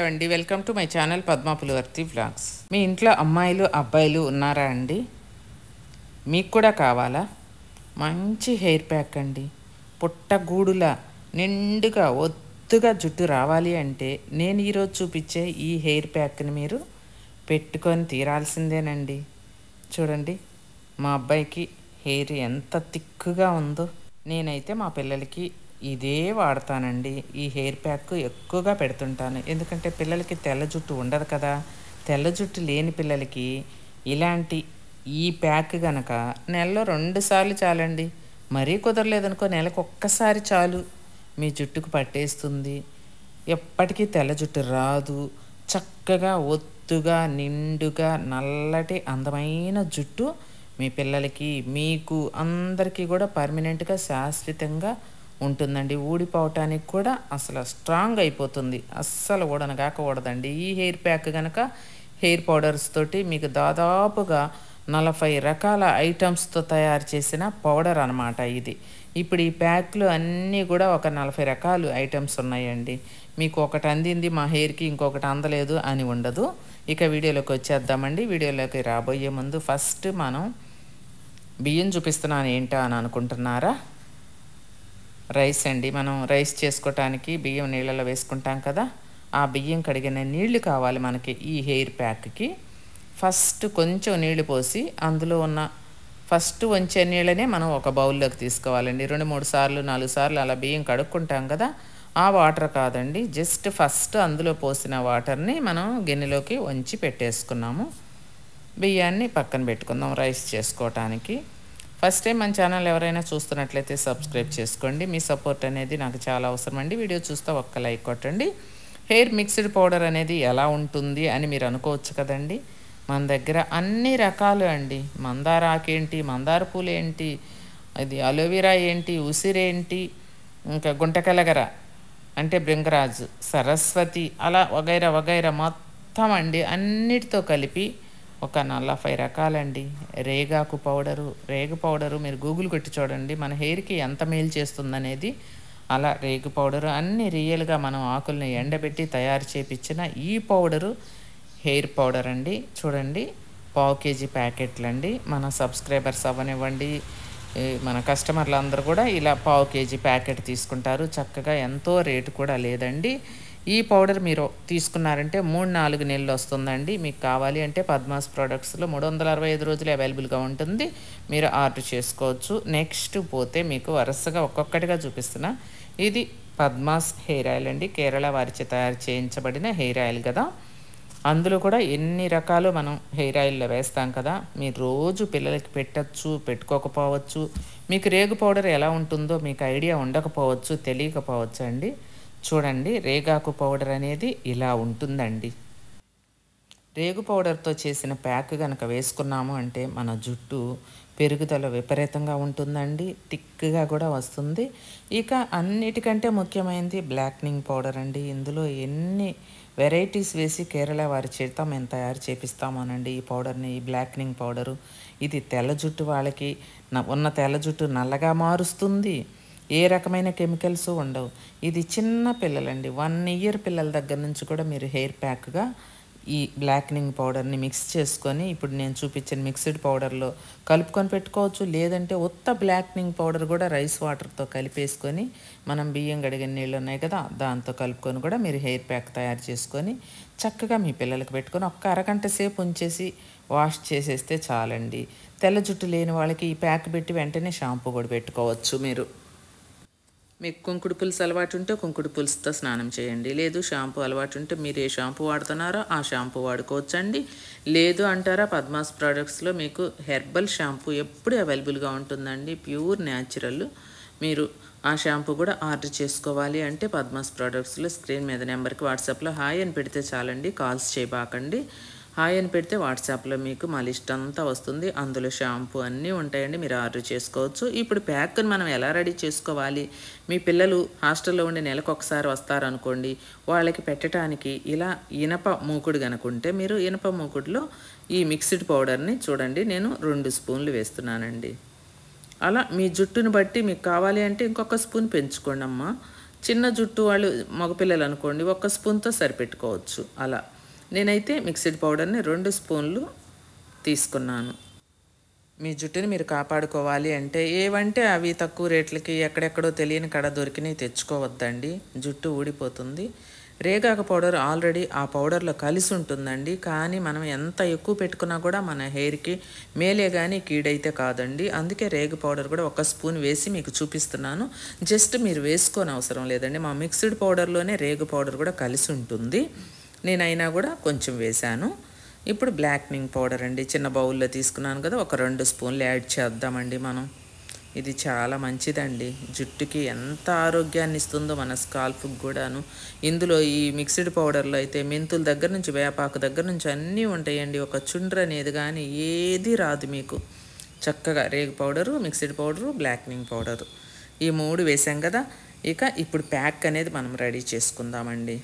అండి welcome to my channel Padma Pulivarthi vlogs మీ ఇంట్లో అమ్మాయిలు అబ్బాయిలు ఉన్నారా అండి మీకు కూడా కావాలా మంచి హెయిర్ ప్యాక్ అండి పుట్టగూడులా నిండుగా ఒత్తుగా జుట్టు రావాలి అంటే నేను ఈరోజు చూపించే ఈ హెయిర్ ప్యాక్ని మీరు పెట్టుకొని తీరాల్సిందేనండి చూడండి మా అబ్బాయికి హెయిర్ ఎంత తిక్కుగా ఉందో నేనైతే మా పిల్లలకి ఇదే వాడతానండి ఈ హెయిర్ ప్యాక్ ఎక్కువగా పెడుతుంటాను ఎందుకంటే పిల్లలకి తెల్ల జుట్టు ఉండదు కదా తెల్ల జుట్టు లేని పిల్లలకి ఇలాంటి ఈ ప్యాక్ గనక నెలలో రెండు సార్లు చాలండి మరీ కుదరలేదనుకో నెలకు ఒక్కసారి చాలు మీ జుట్టుకు పట్టేస్తుంది ఎప్పటికీ తెల్ల జుట్టు రాదు చక్కగా ఒత్తుగా నిండుగా నల్లటి అందమైన జుట్టు మీ పిల్లలకి మీకు అందరికీ కూడా పర్మనెంట్గా శాశ్వతంగా ఉంటుందండి ఊడిపోవటానికి కూడా అసలు స్ట్రాంగ్ అయిపోతుంది అస్సలు ఊడనగాక ఊడదండి ఈ హెయిర్ ప్యాక్ కనుక హెయిర్ పౌడర్స్ తోటి మీకు దాదాపుగా నలభై రకాల ఐటమ్స్తో తయారు చేసిన పౌడర్ అనమాట ఇది ఇప్పుడు ఈ ప్యాక్లు అన్నీ కూడా ఒక నలభై రకాలు ఐటమ్స్ ఉన్నాయండి మీకు ఒకటి అందింది మా హెయిర్కి ఇంకొకటి అందలేదు అని ఉండదు ఇక వీడియోలోకి వచ్చేద్దామండి వీడియోలోకి రాబోయే ముందు ఫస్ట్ మనం బియ్యం చూపిస్తున్నాను ఏంటా అని అనుకుంటున్నారా రైస్ అండి మనం రైస్ చేసుకోవటానికి బియ్యం నీళ్ళలో వేసుకుంటాం కదా ఆ బియ్యం కడిగిన నీళ్లు కావాలి మనకి ఈ హెయిర్ ప్యాక్కి ఫస్ట్ కొంచెం నీళ్లు పోసి అందులో ఉన్న ఫస్ట్ వంచే నీళ్ళనే మనం ఒక బౌల్లోకి తీసుకోవాలండి రెండు మూడు సార్లు నాలుగు సార్లు అలా బియ్యం కడుక్కుంటాం కదా ఆ వాటర్ కాదండి జస్ట్ ఫస్ట్ అందులో పోసిన వాటర్ని మనం గిన్నెలోకి వంచి పెట్టేసుకున్నాము బియ్యాన్ని పక్కన పెట్టుకుందాం రైస్ చేసుకోవటానికి ఫస్ట్ టైం మన ఛానల్ ఎవరైనా చూస్తున్నట్లయితే సబ్స్క్రైబ్ చేసుకోండి మీ సపోర్ట్ అనేది నాకు చాలా అవసరం అండి వీడియో చూస్తే ఒక్క లైక్ కొట్టండి హెయిర్ మిక్స్డ్ పౌడర్ అనేది ఎలా ఉంటుంది అని మీరు అనుకోవచ్చు కదండి మన దగ్గర అన్ని రకాలు అండి మందార ఆకేంటి మందార పూలు ఏంటి అది అలోవెరా ఏంటి ఉసిరేంటి ఇంకా గుంటకలగర అంటే భృంగరాజు సరస్వతి అలా వగైరా వగైరా మొత్తం అండి అన్నిటితో కలిపి ఒక నలభై రకాలండి రేగాకు పౌడరు రేగు పౌడరు మీరు గూగుల్ కొట్టి చూడండి మన హెయిర్కి ఎంత మేలు చేస్తుందనేది అలా రేగు పౌడరు అన్ని రియల్గా మనం ఆకుల్ని ఎండబెట్టి తయారు చేపించిన ఈ పౌడరు హెయిర్ పౌడర్ అండి చూడండి పావు కేజీ ప్యాకెట్లు అండి మన సబ్స్క్రైబర్స్ అవ్వనివ్వండి ఈ మన కస్టమర్లు అందరూ కూడా ఇలా పావు కేజీ ప్యాకెట్ తీసుకుంటారు చక్కగా ఎంతో రేటు కూడా లేదండి ఈ పౌడర్ మీరు తీసుకున్నారంటే మూడు నాలుగు నెలలు వస్తుందండి మీకు కావాలి అంటే పద్మాస్ ప్రోడక్ట్స్లో మూడు వందల అరవై ఐదు రోజులు అవైలబుల్గా ఉంటుంది మీరు ఆర్డర్ చేసుకోవచ్చు నెక్స్ట్ పోతే మీకు వరుసగా ఒక్కొక్కటిగా చూపిస్తున్నా ఇది పద్మాస్ హెయిర్ ఆయిల్ అండి కేరళ వారిచే తయారు చేయించబడిన హెయిర్ ఆయిల్ కదా అందులో కూడా ఎన్ని రకాలు మనం హెయిర్ ఆయిల్లో వేస్తాం కదా మీరు రోజు పిల్లలకి పెట్టచ్చు పెట్టుకోకపోవచ్చు మీకు రేగు పౌడర్ ఎలా ఉంటుందో మీకు ఐడియా ఉండకపోవచ్చు తెలియకపోవచ్చు అండి చూడండి రేగాకు పౌడర్ అనేది ఇలా ఉంటుందండి రేగు పౌడర్తో చేసిన ప్యాక్ కనుక వేసుకున్నాము అంటే మన జుట్టు పెరుగుదల విపరీతంగా ఉంటుందండి థిక్గా కూడా వస్తుంది ఇక అన్నిటికంటే ముఖ్యమైనది బ్లాక్నింగ్ పౌడర్ అండి ఇందులో ఎన్ని వెరైటీస్ వేసి కేరళ వారి చేత మేము తయారు చేపిస్తామోనండి ఈ పౌడర్ని ఈ బ్లాక్నింగ్ పౌడరు ఇది తెల్ల జుట్టు వాళ్ళకి ఉన్న తెల్ల జుట్టు నల్లగా మారుస్తుంది ఏ రకమైన కెమికల్స్ ఉండవు ఇది చిన్న పిల్లలండి వన్ ఇయర్ పిల్లల దగ్గర నుంచి కూడా మీరు హెయిర్ ప్యాక్గా ఈ బ్లాక్నింగ్ పౌడర్ని మిక్స్ చేసుకొని ఇప్పుడు నేను చూపించిన మిక్స్డ్ పౌడర్లో కలుపుకొని పెట్టుకోవచ్చు లేదంటే ఉత్త బ్లాక్నింగ్ పౌడర్ కూడా రైస్ వాటర్తో కలిపేసుకొని మనం బియ్యం గడిగిన నీళ్ళు ఉన్నాయి కదా దాంతో కలుపుకొని కూడా మీరు హెయిర్ ప్యాక్ తయారు చేసుకొని చక్కగా మీ పిల్లలకు పెట్టుకొని ఒక్క అరగంట సేపు ఉంచేసి వాష్ చేసేస్తే చాలండి తెల్ల జుట్టు లేని వాళ్ళకి ఈ ప్యాక్ పెట్టి వెంటనే షాంపూ కూడా పెట్టుకోవచ్చు మీరు మీకు కుంకుడు పులుసు అలవాటు ఉంటే కుంకుడు పులుసుతో స్నానం చేయండి లేదు షాంపూ అలవాటు ఉంటే మీరు ఏ షాంపూ వాడుతున్నారో ఆ షాంపూ వాడుకోవచ్చండి లేదు అంటారా పద్మాస్ ప్రోడక్ట్స్లో మీకు హెర్బల్ షాంపూ ఎప్పుడు అవైలబుల్గా ఉంటుందండి ప్యూర్ న్యాచురల్ మీరు ఆ షాంపూ కూడా ఆర్డర్ చేసుకోవాలి అంటే పద్మాస్ ప్రోడక్ట్స్లో స్క్రీన్ మీద నెంబర్కి వాట్సాప్లో హాయ్ అని పెడితే చాలండి కాల్స్ చేయబాకండి హాయ్ అని పెడితే వాట్సాప్లో మీకు మా లిస్ట్ అంతా వస్తుంది అందులో షాంపూ అన్నీ ఉంటాయండి మీరు ఆర్డర్ చేసుకోవచ్చు ఇప్పుడు ప్యాక్ని మనం ఎలా రెడీ చేసుకోవాలి మీ పిల్లలు హాస్టల్లో ఉండి నెలకు ఒకసారి వస్తారనుకోండి వాళ్ళకి పెట్టడానికి ఇలా ఇనప మూకుడు కనుకుంటే మీరు ఇనప మూకుడులో ఈ మిక్స్డ్ పౌడర్ని చూడండి నేను రెండు స్పూన్లు వేస్తున్నానండి అలా మీ జుట్టును బట్టి మీకు కావాలి అంటే ఇంకొక స్పూన్ పెంచుకోండి అమ్మా చిన్న జుట్టు వాళ్ళు మగపిల్లలు అనుకోండి ఒక్క స్పూన్తో సరిపెట్టుకోవచ్చు అలా నేనైతే మిక్సిడ్ పౌడర్ని రెండు స్పూన్లు తీసుకున్నాను మీ జుట్టుని మీరు కాపాడుకోవాలి అంటే ఏవంటే అవి తక్కువ రేట్లకి ఎక్కడెక్కడో తెలియని కడ దొరికినవి తెచ్చుకోవద్దండి జుట్టు ఊడిపోతుంది రేగాక పౌడర్ ఆల్రెడీ ఆ పౌడర్లో కలిసి ఉంటుందండి కానీ మనం ఎంత ఎక్కువ పెట్టుకున్నా కూడా మన హెయిర్కి మేలే కానీ కీడైతే కాదండి అందుకే రేగు పౌడర్ కూడా ఒక స్పూన్ వేసి మీకు చూపిస్తున్నాను జస్ట్ మీరు వేసుకోని అవసరం లేదండి మా మిక్స్డ్ పౌడర్లోనే రేగు పౌడర్ కూడా కలిసి ఉంటుంది నేనైనా కూడా కొంచెం వేశాను ఇప్పుడు బ్లాక్నింగ్ పౌడర్ అండి చిన్న బౌల్లో తీసుకున్నాను కదా ఒక రెండు స్పూన్లు యాడ్ చేద్దామండి మనం ఇది చాలా మంచిదండి జుట్టుకి ఎంత ఆరోగ్యాన్ని ఇస్తుందో మన స్కాల్ఫ్కి కూడాను ఇందులో ఈ మిక్స్డ్ పౌడర్లో అయితే మెంతుల దగ్గర నుంచి వేపాకు దగ్గర నుంచి అన్నీ ఉంటాయండి ఒక చుండ్ర అనేది కానీ ఏది రాదు మీకు చక్కగా రేగు powder mixed powder blackening powder ఈ మూడు వేసాం కదా ఇక ఇప్పుడు ప్యాక్ అనేది మనం రెడీ చేసుకుందామండి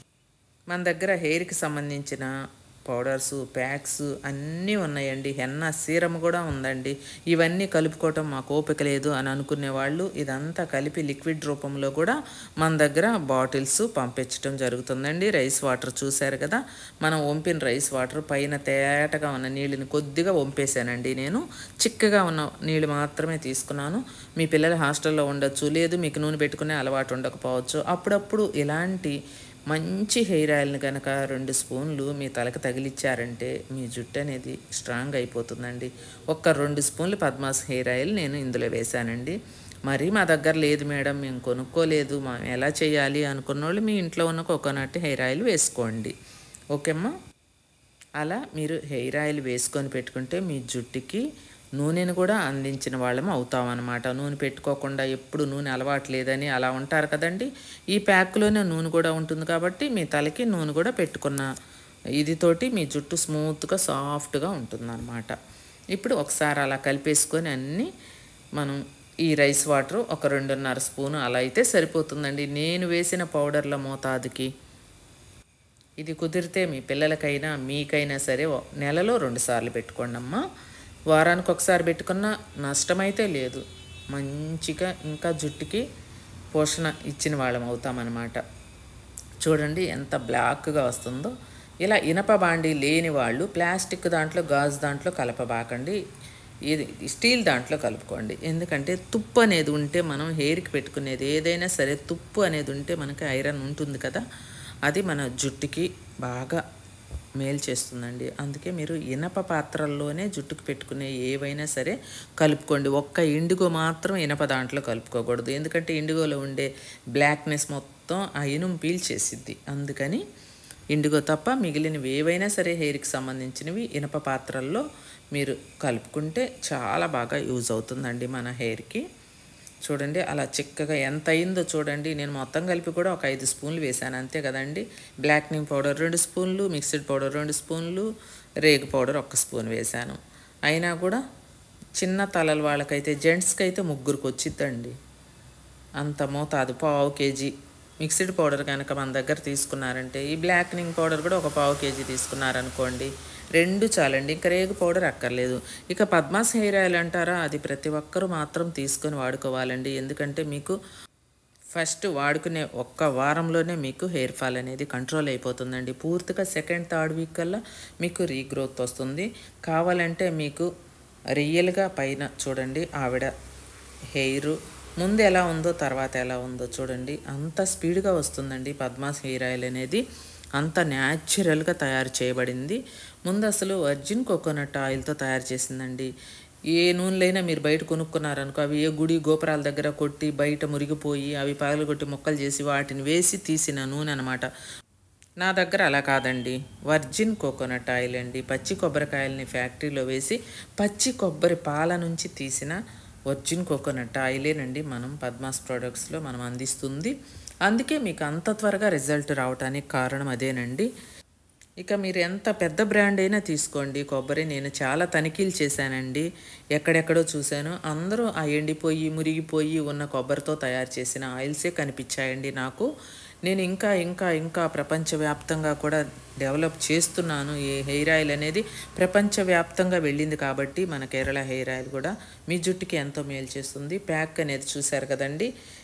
మన దగ్గర హెయిర్కి సంబంధించిన పౌడర్స్ ప్యాక్స్ అన్నీ ఉన్నాయండి హెన్న సీరం కూడా ఉందండి ఇవన్నీ కలుపుకోవటం మాకు ఓపిక లేదు అని అనుకునే వాళ్ళు ఇదంతా కలిపి లిక్విడ్ రూపంలో కూడా మన దగ్గర బాటిల్స్ పంపించడం జరుగుతుందండి రైస్ వాటర్ చూశారు కదా మనం వంపిన రైస్ వాటర్ పైన తేటగా ఉన్న నీళ్ళని కొద్దిగా వంపేశానండి నేను చిక్కగా ఉన్న నీళ్ళు మాత్రమే తీసుకున్నాను మీ పిల్లలు హాస్టల్లో ఉండొచ్చు లేదు మీకు నూనె పెట్టుకునే అలవాటు ఉండకపోవచ్చు అప్పుడప్పుడు ఇలాంటి మంచి హెయిర్ ఆయిల్ని కనుక రెండు స్పూన్లు మీ తలకు తగిలిచ్చారంటే మీ జుట్టు అనేది స్ట్రాంగ్ అయిపోతుందండి ఒక్క రెండు స్పూన్లు పద్మాస్ హెయిర్ ఆయిల్ నేను ఇందులో వేశానండి మరి మా దగ్గర లేదు మేడం మేము కొనుక్కోలేదు మా ఎలా చేయాలి అనుకున్న వాళ్ళు మీ ఇంట్లో ఉన్న కోకోనట్ హెయిర్ ఆయిల్ వేసుకోండి ఓకేమ్మా అలా మీరు హెయిర్ ఆయిల్ వేసుకొని పెట్టుకుంటే మీ జుట్టుకి నూనెను కూడా అందించిన వాళ్ళం అవుతామన్నమాట నూనె పెట్టుకోకుండా ఎప్పుడు నూనె అలవాటు లేదని అలా ఉంటారు కదండి ఈ ప్యాక్లోనే నూనె కూడా ఉంటుంది కాబట్టి మీ తలకి నూనె కూడా పెట్టుకున్న ఇది తోటి మీ జుట్టు స్మూత్గా సాఫ్ట్గా ఉంటుందన్నమాట ఇప్పుడు ఒకసారి అలా కలిపేసుకొని అన్నీ మనం ఈ రైస్ వాటర్ ఒక రెండున్నర స్పూను అలా అయితే సరిపోతుందండి నేను వేసిన పౌడర్ల మోతాదుకి ఇది కుదిరితే మీ పిల్లలకైనా మీకైనా సరే ఓ నెలలో రెండు సార్లు పెట్టుకోండి అమ్మా వారానికి ఒకసారి పెట్టుకున్నా నష్టమైతే లేదు మంచిగా ఇంకా జుట్టుకి పోషణ ఇచ్చిన వాళ్ళం అవుతామన్నమాట చూడండి ఎంత బ్లాక్గా వస్తుందో ఇలా ఇనప బాండి లేని వాళ్ళు ప్లాస్టిక్ దాంట్లో గాజు దాంట్లో కలపబాకండి ఇది స్టీల్ దాంట్లో కలుపుకోండి ఎందుకంటే తుప్పు అనేది ఉంటే మనం హెయిర్కి పెట్టుకునేది ఏదైనా సరే తుప్పు అనేది ఉంటే మనకి ఐరన్ ఉంటుంది కదా అది మన జుట్టుకి బాగా మేలు చేస్తుందండి అందుకే మీరు ఇనప పాత్రల్లోనే జుట్టుకు పెట్టుకునే ఏవైనా సరే కలుపుకోండి ఒక్క ఇండిగో మాత్రం ఇనప దాంట్లో కలుపుకోకూడదు ఎందుకంటే ఇండిగోలో ఉండే బ్లాక్నెస్ మొత్తం ఆ ఇనుము పీల్చేసిద్ది అందుకని ఇండిగో తప్ప మిగిలినవి ఏవైనా సరే హెయిర్కి సంబంధించినవి ఇనప పాత్రల్లో మీరు కలుపుకుంటే చాలా బాగా యూజ్ అవుతుందండి మన హెయిర్కి చూడండి అలా చిక్కగా ఎంత అయిందో చూడండి నేను మొత్తం కలిపి కూడా ఒక ఐదు స్పూన్లు వేసాను అంతే కదండి బ్లాక్నింగ్ పౌడర్ రెండు స్పూన్లు మిక్స్డ్ పౌడర్ రెండు స్పూన్లు రేగు పౌడర్ ఒక స్పూన్ వేశాను అయినా కూడా చిన్న తలల వాళ్ళకైతే జెంట్స్కి అయితే ముగ్గురికి వచ్చిద్దండి అంత మోతాదు పావు కేజీ మిక్స్డ్ పౌడర్ కనుక మన దగ్గర తీసుకున్నారంటే ఈ బ్లాక్నింగ్ పౌడర్ కూడా ఒక పావు కేజీ తీసుకున్నారనుకోండి రెండు చాలండి ఇంకా రేగు పౌడర్ అక్కర్లేదు ఇక పద్మాస్ హెయిర్ ఆయిల్ అంటారా అది ప్రతి ఒక్కరూ మాత్రం తీసుకొని వాడుకోవాలండి ఎందుకంటే మీకు ఫస్ట్ వాడుకునే ఒక్క వారంలోనే మీకు హెయిర్ ఫాల్ అనేది కంట్రోల్ అయిపోతుందండి పూర్తిగా సెకండ్ థర్డ్ వీక్ కల్లా మీకు రీగ్రోత్ వస్తుంది కావాలంటే మీకు రియల్గా పైన చూడండి ఆవిడ హెయిర్ ముందు ఎలా ఉందో తర్వాత ఎలా ఉందో చూడండి అంత స్పీడ్గా వస్తుందండి పద్మాస్ హెయిర్ ఆయిల్ అనేది అంత న్యాచురల్గా తయారు చేయబడింది ముందు అసలు వర్జిన్ కోకోనట్ ఆయిల్తో తయారు చేసిందండి ఏ నూనెలైనా మీరు బయట కొనుక్కున్నారనుకో అవి ఏ గుడి గోపురాల దగ్గర కొట్టి బయట మురిగిపోయి అవి పగలగొట్టి ముక్కలు చేసి వాటిని వేసి తీసిన నూనె అనమాట నా దగ్గర అలా కాదండి వర్జిన్ కోకోనట్ ఆయిల్ అండి పచ్చి కొబ్బరికాయలని ఫ్యాక్టరీలో వేసి పచ్చి కొబ్బరి పాల నుంచి తీసిన వర్జిన్ కోకోనట్ ఆయిలేనండి మనం పద్మాస్ ప్రోడక్ట్స్లో మనం అందిస్తుంది అందుకే మీకు అంత త్వరగా రిజల్ట్ రావడానికి కారణం అదేనండి ఇక మీరు ఎంత పెద్ద బ్రాండ్ అయినా తీసుకోండి కొబ్బరి నేను చాలా తనిఖీలు చేశానండి ఎక్కడెక్కడో చూశాను అందరూ ఆ ఎండిపోయి మురిగిపోయి ఉన్న కొబ్బరితో తయారు చేసిన ఆయిల్సే కనిపించాయండి నాకు నేను ఇంకా ఇంకా ఇంకా ప్రపంచవ్యాప్తంగా కూడా డెవలప్ చేస్తున్నాను ఈ హెయిర్ ఆయిల్ అనేది ప్రపంచవ్యాప్తంగా వెళ్ళింది కాబట్టి మన కేరళ హెయిర్ ఆయిల్ కూడా మీ జుట్టుకి ఎంతో మేలు చేస్తుంది ప్యాక్ అనేది చూశారు కదండి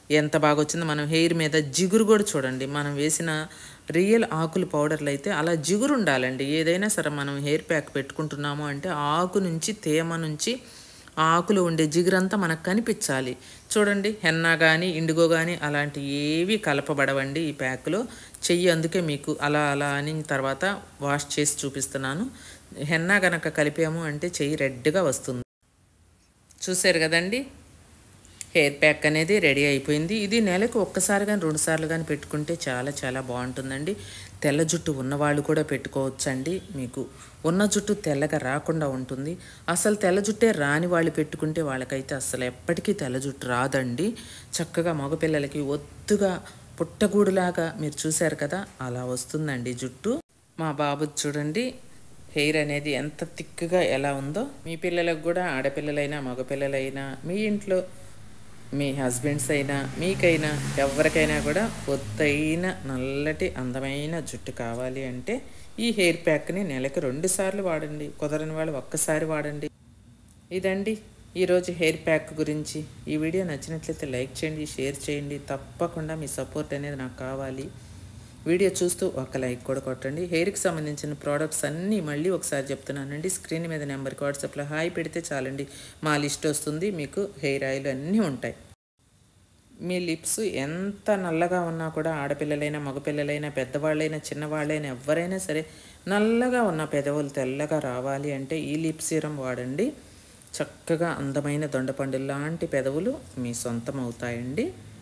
ఎంత బాగా వచ్చిందో మనం హెయిర్ మీద జిగురు కూడా చూడండి మనం వేసిన రియల్ ఆకులు పౌడర్లు అయితే అలా జిగురు ఉండాలండి ఏదైనా సరే మనం హెయిర్ ప్యాక్ పెట్టుకుంటున్నాము అంటే ఆకు నుంచి తేమ నుంచి ఆ ఆకులు ఉండే జిగురంతా మనకు కనిపించాలి చూడండి హెన్నా కానీ ఇండిగో కానీ అలాంటి ఏవి కలపబడవండి ఈ ప్యాక్లో చెయ్యి అందుకే మీకు అలా అలా అని తర్వాత వాష్ చేసి చూపిస్తున్నాను హెన్నా గనక కలిపాము అంటే చెయ్యి రెడ్గా వస్తుంది చూసారు కదండి హెయిర్ ప్యాక్ అనేది రెడీ అయిపోయింది ఇది నెలకు ఒక్కసారి కానీ రెండు సార్లు కానీ పెట్టుకుంటే చాలా చాలా బాగుంటుందండి తెల్ల జుట్టు ఉన్నవాళ్ళు కూడా పెట్టుకోవచ్చండి మీకు ఉన్న జుట్టు తెల్లగా రాకుండా ఉంటుంది అసలు తెల్ల జుట్టే రాని వాళ్ళు పెట్టుకుంటే వాళ్ళకైతే అసలు ఎప్పటికీ తెల్ల జుట్టు రాదండి చక్కగా మగపిల్లలకి ఒత్తుగా పుట్టగూడులాగా మీరు చూశారు కదా అలా వస్తుందండి జుట్టు మా బాబు చూడండి హెయిర్ అనేది ఎంత థిక్గా ఎలా ఉందో మీ పిల్లలకు కూడా ఆడపిల్లలైనా మగపిల్లలైనా మీ ఇంట్లో మీ హస్బెండ్స్ అయినా మీకైనా ఎవరికైనా కూడా ఒత్తైన నల్లటి అందమైన జుట్టు కావాలి అంటే ఈ హెయిర్ ప్యాక్ని నెలకు రెండు సార్లు వాడండి కుదరని వాళ్ళు ఒక్కసారి వాడండి ఇదండి ఈరోజు హెయిర్ ప్యాక్ గురించి ఈ వీడియో నచ్చినట్లయితే లైక్ చేయండి షేర్ చేయండి తప్పకుండా మీ సపోర్ట్ అనేది నాకు కావాలి వీడియో చూస్తూ ఒక లైక్ కూడా కొట్టండి హెయిర్కి సంబంధించిన ప్రోడక్ట్స్ అన్నీ మళ్ళీ ఒకసారి చెప్తున్నానండి స్క్రీన్ మీద నెంబర్కి వాట్సాప్లో హాయ్ పెడితే చాలండి మా లిస్ట్ వస్తుంది మీకు హెయిర్ ఆయిల్ అన్నీ ఉంటాయి మీ లిప్స్ ఎంత నల్లగా ఉన్నా కూడా ఆడపిల్లలైనా మగపిల్లలైనా పెద్దవాళ్ళైనా చిన్నవాళ్ళైనా ఎవరైనా సరే నల్లగా ఉన్న పెదవులు తెల్లగా రావాలి అంటే ఈ లిప్ సీరం వాడండి చక్కగా అందమైన దొండపండు లాంటి పెదవులు మీ సొంతం అవుతాయండి